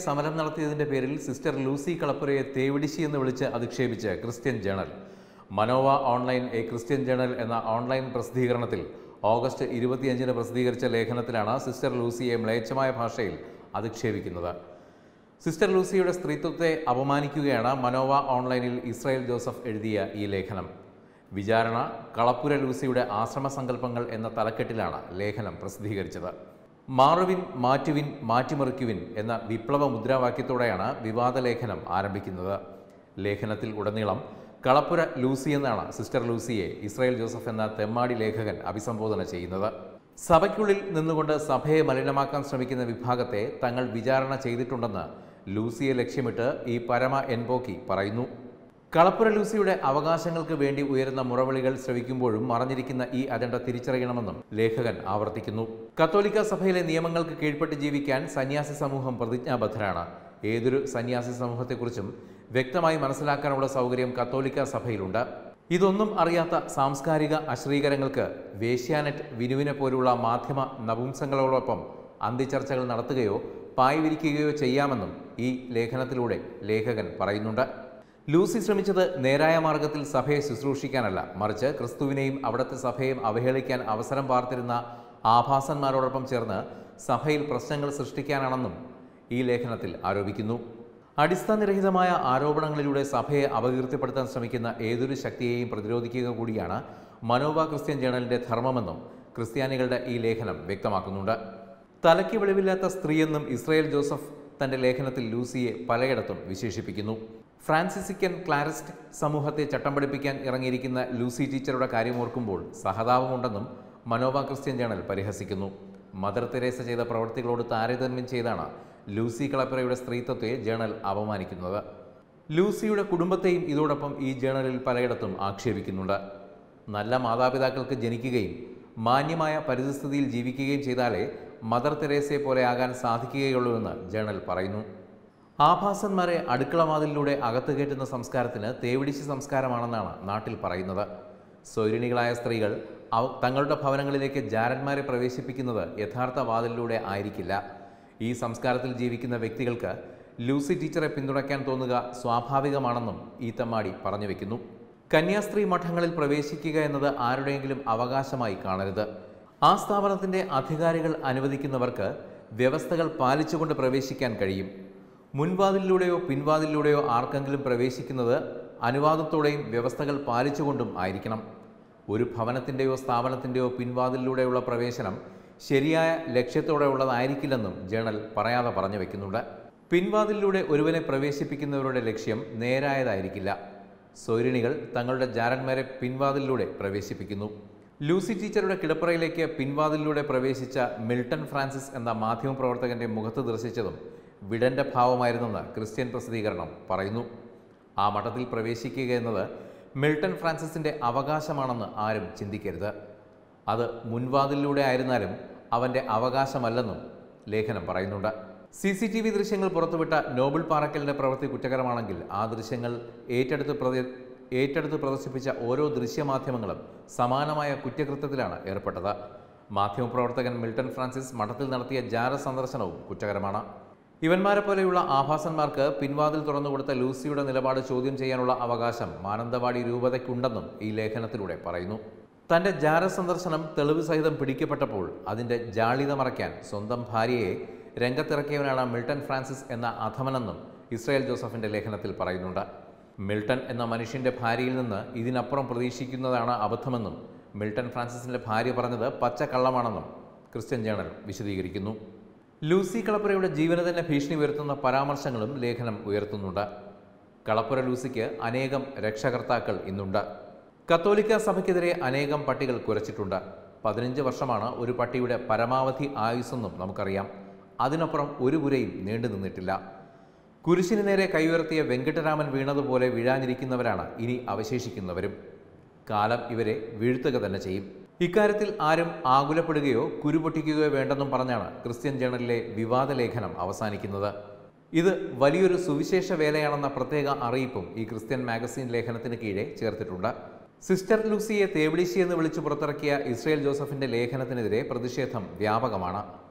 സമരം നടത്തിയതിന്റെ പേരിൽ സിസ്റ്റർ ലൂസി കളപ്പുരയെ തേവിടിശി എന്ന് വിളിച്ച് അധിക്ഷേപിച്ച് Christian journal Manova online a Christian journal എന്ന ഓൺലൈൻ പ്രസിദ്ധീകരണത്തിൽ ഓഗസ്റ്റ് ഇരുപത്തിയഞ്ചിന് പ്രസിദ്ധീകരിച്ച ലേഖനത്തിലാണ് സിസ്റ്റർ ലൂസിയെ മ്ലേച്ഛമായ ഭാഷയിൽ അധിക്ഷേപിക്കുന്നത് സിസ്റ്റർ ലൂസിയുടെ സ്ത്രീത്വത്തെ അപമാനിക്കുകയാണ് മനോവ ഓൺലൈനിൽ ഇസ്രായേൽ ജോസഫ് എഴുതിയ ഈ ലേഖനം വിചാരണ കളപ്പുര ലൂസിയുടെ ആശ്രമ സങ്കല്പങ്ങൾ എന്ന തലക്കെട്ടിലാണ് ലേഖനം പ്രസിദ്ധീകരിച്ചത് മാറുവിൻ മാറ്റുവിൻ മാറ്റിമറിക്കുവിൻ എന്ന വിപ്ലവ മുദ്രാവാക്യത്തോടെയാണ് വിവാദ ലേഖനം ആരംഭിക്കുന്നത് ലേഖനത്തിൽ ഉടനീളം കളപ്പുര ലൂസി എന്നാണ് സിസ്റ്റർ ലൂസിയെ ഇസ്രായേൽ ജോസഫ് എന്ന തെമ്മാടി ലേഖകൻ അഭിസംബോധന ചെയ്യുന്നത് സഭയ്ക്കുള്ളിൽ നിന്നുകൊണ്ട് സഭയെ മലിനമാക്കാൻ ശ്രമിക്കുന്ന വിഭാഗത്തെ തങ്ങൾ വിചാരണ ചെയ്തിട്ടുണ്ടെന്ന് ലൂസിയെ ലക്ഷ്യമിട്ട് ഈ പരമ എൻപോക്കി പറയുന്നു കളപ്പുര ലൂസിയുടെ അവകാശങ്ങൾക്ക് വേണ്ടി ഉയരുന്ന മുറവിളികൾ ശ്രവിക്കുമ്പോഴും മറഞ്ഞിരിക്കുന്ന ഈ അജണ്ട തിരിച്ചറിയണമെന്നും ലേഖകൻ ആവർത്തിക്കുന്നു കത്തോലിക്ക സഭയിലെ നിയമങ്ങൾക്ക് കീഴ്പ്പെട്ട് ജീവിക്കാൻ സന്യാസി സമൂഹം പ്രതിജ്ഞാബദ്ധരാണ് ഏതൊരു സന്യാസി സമൂഹത്തെക്കുറിച്ചും വ്യക്തമായി മനസ്സിലാക്കാനുള്ള സൗകര്യം കത്തോലിക്ക സഭയിലുണ്ട് ഇതൊന്നും അറിയാത്ത സാംസ്കാരിക അശ്രീകരങ്ങൾക്ക് വേശ്യാനെറ്റ് വിനുവിനെ പോലുള്ള മാധ്യമ നപുംസങ്ങളോടൊപ്പം അന്തിച്ചർച്ചകൾ നടത്തുകയോ പായ് വിരിക്കുകയോ ചെയ്യാമെന്നും ഈ ലേഖനത്തിലൂടെ ലേഖകൻ പറയുന്നുണ്ട് ലൂസി ശ്രമിച്ചത് നേരായ മാർഗത്തിൽ സഭയെ ശുശ്രൂഷിക്കാനല്ല മറിച്ച് ക്രിസ്തുവിനെയും അവിടുത്തെ സഭയെയും അവഹേളിക്കാൻ അവസരം പാർത്തിരുന്ന ആഭാസന്മാരോടൊപ്പം ചേർന്ന് സഭയിൽ പ്രശ്നങ്ങൾ സൃഷ്ടിക്കാനാണെന്നും ഈ ലേഖനത്തിൽ ആരോപിക്കുന്നു അടിസ്ഥാനരഹിതമായ ആരോപണങ്ങളിലൂടെ സഭയെ അപകീർത്തിപ്പെടുത്താൻ ശ്രമിക്കുന്ന ഏതൊരു ശക്തിയെയും പ്രതിരോധിക്കുക കൂടിയാണ് മനോവ ക്രിസ്ത്യൻ ജേണലിന്റെ ധർമ്മമെന്നും ക്രിസ്ത്യാനികളുടെ ഈ ലേഖനം വ്യക്തമാക്കുന്നുണ്ട് തലയ്ക്ക് വെളിവില്ലാത്ത സ്ത്രീയെന്നും ഇസ്രായേൽ ജോസഫ് തന്റെ ലേഖനത്തിൽ ലൂസിയെ പലയിടത്തും വിശേഷിപ്പിക്കുന്നു ഫ്രാൻസിസിക്കൻ ക്ലാരിസ്റ്റ് സമൂഹത്തെ ചട്ടം പഠിപ്പിക്കാൻ ഇറങ്ങിയിരിക്കുന്ന ലൂസി ടീച്ചറുടെ കാര്യമോർക്കുമ്പോൾ സഹതാപമുണ്ടെന്നും മനോവ ക്രിസ്ത്യൻ ജേണൽ പരിഹസിക്കുന്നു മദർ തെരേസ ചെയ്ത പ്രവൃത്തികളോട് താരതമ്യം ചെയ്താണ് ലൂസി കളപ്പുരയുടെ സ്ത്രീത്വത്തെ ജേണൽ അപമാനിക്കുന്നത് ലൂസിയുടെ കുടുംബത്തെയും ഇതോടൊപ്പം ഈ ജേണലിൽ പലയിടത്തും ആക്ഷേപിക്കുന്നുണ്ട് നല്ല മാതാപിതാക്കൾക്ക് ജനിക്കുകയും മാന്യമായ പരിസ്ഥിതിയിൽ ജീവിക്കുകയും ചെയ്താലേ മദർ തെരേസയെ പോലെ ആകാൻ സാധിക്കുകയുള്ളൂവെന്ന് ജേണൽ പറയുന്നു ആഭാസന്മാരെ അടുക്കളവാതിലിലൂടെ അകത്ത് കയറ്റുന്ന സംസ്കാരത്തിന് തേവിടിശി സംസ്കാരമാണെന്നാണ് നാട്ടിൽ പറയുന്നത് സ്വൈരിണികളായ സ്ത്രീകൾ അവ തങ്ങളുടെ ഭവനങ്ങളിലേക്ക് ജാരന്മാരെ പ്രവേശിപ്പിക്കുന്നത് യഥാർത്ഥ വാതിലിലൂടെ ആയിരിക്കില്ല ഈ സംസ്കാരത്തിൽ ജീവിക്കുന്ന വ്യക്തികൾക്ക് ലൂസി ടീച്ചറെ പിന്തുണയ്ക്കാൻ തോന്നുക സ്വാഭാവികമാണെന്നും ഈ തമ്മാടി പറഞ്ഞു വെക്കുന്നു കന്യാസ്ത്രീ മഠങ്ങളിൽ പ്രവേശിക്കുക എന്നത് ആരുടെയെങ്കിലും അവകാശമായി കാണരുത് ആ സ്ഥാപനത്തിന്റെ അധികാരികൾ അനുവദിക്കുന്നവർക്ക് വ്യവസ്ഥകൾ പാലിച്ചുകൊണ്ട് പ്രവേശിക്കാൻ കഴിയും മുൻവാതിലിലൂടെയോ പിൻവാതിലിലൂടെയോ ആർക്കെങ്കിലും പ്രവേശിക്കുന്നത് അനുവാദത്തോടെയും വ്യവസ്ഥകൾ പാലിച്ചുകൊണ്ടും ആയിരിക്കണം ഒരു ഭവനത്തിൻ്റെയോ സ്ഥാപനത്തിൻ്റെയോ പിൻവാതിലിലൂടെയുള്ള പ്രവേശനം ശരിയായ ലക്ഷ്യത്തോടെയുള്ളതായിരിക്കില്ലെന്നും ജേണൽ പറയാതെ പറഞ്ഞു വെക്കുന്നുണ്ട് പിൻവാതിലിലൂടെ ഒരുവനെ പ്രവേശിപ്പിക്കുന്നവരുടെ ലക്ഷ്യം നേരായതായിരിക്കില്ല സ്വൈരിണികൾ തങ്ങളുടെ ജാരന്മാരെ പിൻവാതിലിലൂടെ പ്രവേശിപ്പിക്കുന്നു ലൂസി ടീച്ചറുടെ കിടപ്പറയിലേക്ക് പിൻവാതിലിലൂടെ പ്രവേശിച്ച മിൽട്ടൺ ഫ്രാൻസിസ് എന്ന മാധ്യമപ്രവർത്തകന്റെ മുഖത്ത് ദർശിച്ചതും വിടന്റെ ഭാവമായിരുന്നെന്ന് ക്രിസ്ത്യൻ പ്രസിദ്ധീകരണം പറയുന്നു ആ മഠത്തിൽ പ്രവേശിക്കുക എന്നത് മിൽട്ടൺ ഫ്രാൻസിസിന്റെ അവകാശമാണെന്ന് ആരും ചിന്തിക്കരുത് അത് മുൻവാതിലിലൂടെ ആയിരുന്നാലും അവന്റെ അവകാശമല്ലെന്നും ലേഖനം പറയുന്നുണ്ട് സി സി ടി വി ദൃശ്യങ്ങൾ പുറത്തുവിട്ട നോബിൾ പാറക്കലിന്റെ പ്രവൃത്തി കുറ്റകരമാണെങ്കിൽ ആ ദൃശ്യങ്ങൾ ഏറ്റെടുത്ത് പ്രതി ഏറ്റെടുത്ത് പ്രദർശിപ്പിച്ച ഓരോ ദൃശ്യമാധ്യമങ്ങളും സമാനമായ കുറ്റകൃത്യത്തിലാണ് ഏർപ്പെട്ടത് മാധ്യമപ്രവർത്തകൻ മിൽട്ടൺ ഫ്രാൻസിസ് മഠത്തിൽ നടത്തിയ ജാര സന്ദർശനവും കുറ്റകരമാണ് ഇവന്മാരെ പോലെയുള്ള ആഭാസന്മാർക്ക് പിൻവാതിൽ തുറന്നുകൊടുത്ത ലൂസിയുടെ നിലപാട് ചോദ്യം ചെയ്യാനുള്ള അവകാശം മാനന്തവാടി രൂപതയ്ക്കുണ്ടെന്നും ഈ ലേഖനത്തിലൂടെ പറയുന്നു തന്റെ ജാര സന്ദർശനം തെളിവ് സഹിതം പിടിക്കപ്പെട്ടപ്പോൾ അതിന്റെ ജാള്യത മറയ്ക്കാൻ സ്വന്തം ഭാര്യയെ രംഗത്തിറക്കിയവനാണ് മിൽട്ടൺ ഫ്രാൻസിസ് എന്ന അധമനെന്നും ഇസ്രായേൽ ജോസഫിന്റെ ലേഖനത്തിൽ പറയുന്നുണ്ട് മിൽട്ടൺ എന്ന മനുഷ്യന്റെ ഭാര്യയിൽ നിന്ന് ഇതിനപ്പുറം പ്രതീക്ഷിക്കുന്നതാണ് അബദ്ധമെന്നും മിൽട്ടൺ ഫ്രാൻസിസിന്റെ ഭാര്യ പറഞ്ഞത് പച്ച കള്ളമാണെന്നും ക്രിസ്ത്യൻ ജേണൽ വിശദീകരിക്കുന്നു ലൂസി കളപ്പുരയുടെ ജീവന് തന്നെ ഭീഷണി ഉയർത്തുന്ന പരാമർശങ്ങളും ലേഖനം ഉയർത്തുന്നുണ്ട് കളപ്പുര ലൂസിക്ക് അനേകം രക്ഷകർത്താക്കൾ ഇന്നുണ്ട് കത്തോലിക്ക സഭയ്ക്കെതിരെ അനേകം പട്ടികൾ കുരച്ചിട്ടുണ്ട് പതിനഞ്ച് വർഷമാണ് ഒരു പട്ടിയുടെ പരമാവധി ആയുസ്സെന്നും നമുക്കറിയാം അതിനപ്പുറം ഒരു പുരയും നീണ്ടു നിന്നിട്ടില്ല കുരിശിന് നേരെ കൈയുയർത്തിയ വെങ്കട്ടരാമൻ വീണതുപോലെ വീഴാനിരിക്കുന്നവരാണ് ഇനി അവശേഷിക്കുന്നവരും കാലം ഇവരെ വീഴ്ത്തുക തന്നെ ചെയ്യും ഇക്കാര്യത്തിൽ ആരും ആകുലപ്പെടുകയോ കുരുപൊട്ടിക്കുകയോ വേണ്ടെന്നും പറഞ്ഞാണ് ക്രിസ്ത്യൻ ജേണലിലെ വിവാദ ലേഖനം അവസാനിക്കുന്നത് ഇത് വലിയൊരു സുവിശേഷ വേലയാണെന്ന പ്രത്യേക അറിയിപ്പും ഈ ക്രിസ്ത്യൻ മാഗസിൻ ലേഖനത്തിന് കീഴെ ചേർത്തിട്ടുണ്ട് സിസ്റ്റർ ലൂസിയെ തേവിളിശി എന്ന് വിളിച്ചു പുറത്തിറക്കിയ ഇസ്രയേൽ ജോസഫിന്റെ ലേഖനത്തിനെതിരെ പ്രതിഷേധം വ്യാപകമാണ്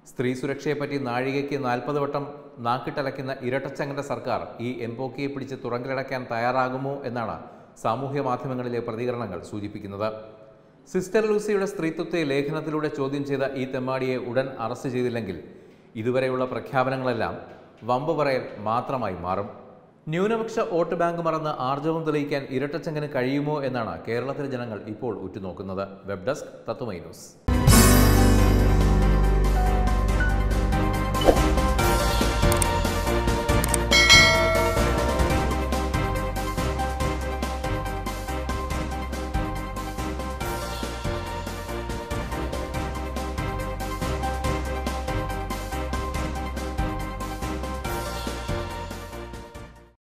സ്ത്രീ സുരക്ഷയെപ്പറ്റി നാഴികയ്ക്ക് നാൽപ്പത് വട്ടം നാക്കിട്ടലയ്ക്കുന്ന ഇരട്ടച്ചങ്ങന്റെ സർക്കാർ ഈ എംപോക്കിയെ പിടിച്ച് തുറങ്കിലടയ്ക്കാൻ തയ്യാറാകുമോ എന്നാണ് സാമൂഹ്യ മാധ്യമങ്ങളിലെ പ്രതികരണങ്ങൾ സൂചിപ്പിക്കുന്നത് സിസ്റ്റർ ലൂസിയുടെ സ്ത്രീത്വത്തെ ലേഖനത്തിലൂടെ ചോദ്യം ചെയ്ത ഈ തെമ്മാടിയെ ഉടൻ അറസ്റ്റ് ചെയ്തില്ലെങ്കിൽ ഇതുവരെയുള്ള പ്രഖ്യാപനങ്ങളെല്ലാം വമ്പ് പറയൽ മാത്രമായി മാറും ന്യൂനപക്ഷ വോട്ട് ബാങ്ക് മറന്ന് ആർജവം തെളിയിക്കാൻ ഇരട്ടച്ചങ്ങന് കഴിയുമോ എന്നാണ് കേരളത്തിലെ ജനങ്ങൾ ഇപ്പോൾ ഉറ്റുനോക്കുന്നത് വെബ് ഡെസ്ക് തത്വമൈ ന്യൂസ്